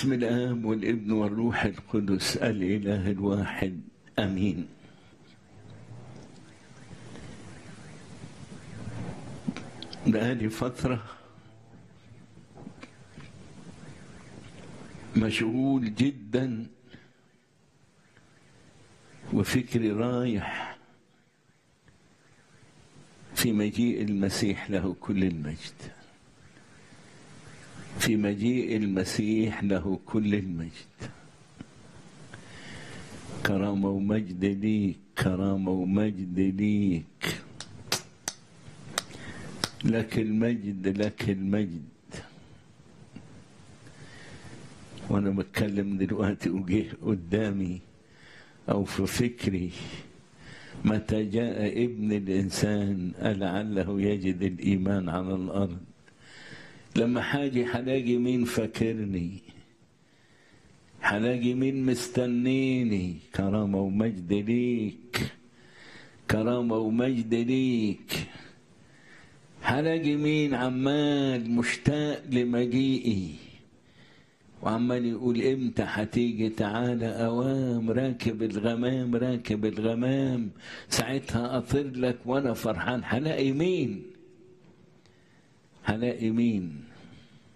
باسم الآب والابن والروح القدس الإله الواحد آمين بقالي فترة مشغول جدا وفكري رايح في مجيء المسيح له كل المجد في مجيء المسيح له كل المجد كرامة ومجد ليك كرامة ومجد ليك لك المجد لك المجد وانا بتكلم دلوقتي وجه قدامي او في فكري متى جاء ابن الانسان لعله يجد الايمان على الارض لما حاجي هلاقي مين فاكرني هلاقي مين مستنيني كرامه ومجد ليك كرامه ومجد ليك هلاقي مين عمال مشتاق لمجيئي وعمال يقول امتى هتيجي تعالى اوام راكب الغمام راكب الغمام ساعتها اطير لك وانا فرحان هلاقي مين هلاقي مين